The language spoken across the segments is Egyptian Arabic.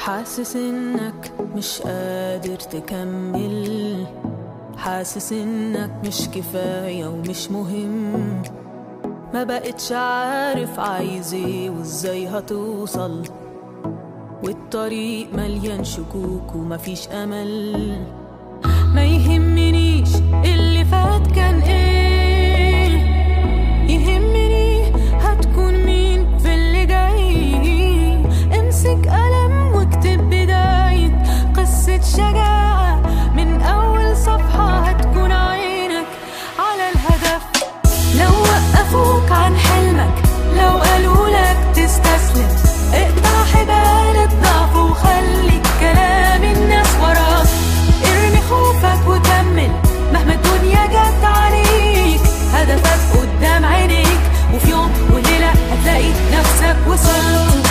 حاسس انك مش قادر تكمل حاسس انك مش كفاية ومش مهم ما بقتش عارف عايز ايه وازاي هتوصل والطريق مليان شكوك ومفيش امل ما يهمنيش اللي فات كان ايه يهمني هتكون مين في اللي جاي امسك قلم واكتب بداية قصة شجاعة من أول صفحة هتكون عينك على الهدف لو وقفوك عن حلمك لو قالوا لك تستسلم اقطع حبال الضعف وخلي كلام الناس وراك ارمي خوفك وكمل مهما الدنيا جت عليك هدفك قدام عينيك وفي يوم وليلة هتلاقي نفسك وصلت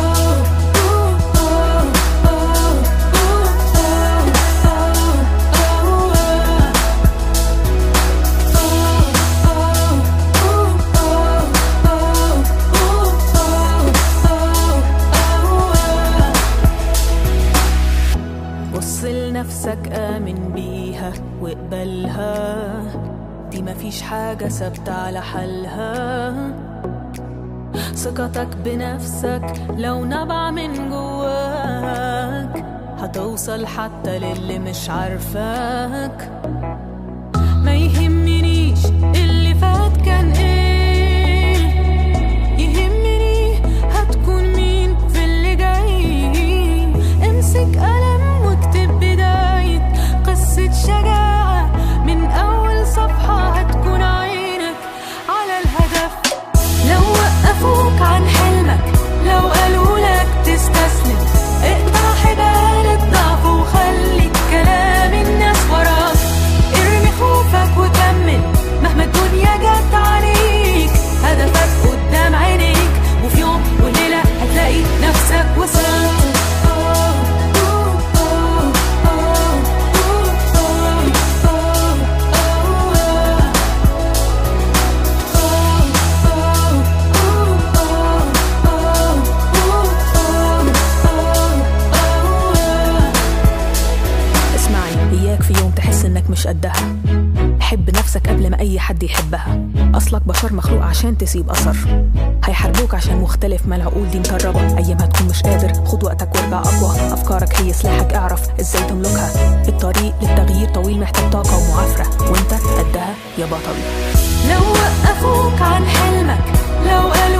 بص لنفسك آمن بيها واقبلها دي مفيش حاجة ثابتة على حالها ثقتك بنفسك لو نبع من جواك هتوصل حتى للي مش عارفاك ما يهمنيش اللي فات كان ايه يهمني هتكون مين في اللي جاي امسك قلم واكتب بداية قصة شجاعة من أول صفحة هتكون عينك على الهدف لو وقفوك عن حلمك لو قالوا لك تستسلم اقطع حبال الضعف وخلي كلام الناس وراك ارمي خوفك وكمل مهما الدنيا جت عليك هدفك قدام عينيك وفي يوم وليلة هتلاقي نفسك وصلت اسمعي إياك في يوم تحس إنك مش قدها حب نفسك قبل ما أي حد يحبها أصلك بشر مخلوق عشان تسيب أثر هيحاربوك عشان مختلف ما العقول دي مكربة أيام هتكون مش قادر خد وقتك وارجع أقوى أفكارك هي سلاحك اعرف إزاي تملكها الطريق للتغيير طويل محتاج طاقة ومعافرة وأنت قدها يا بطل لو وقفوك عن حلمك لو قالوا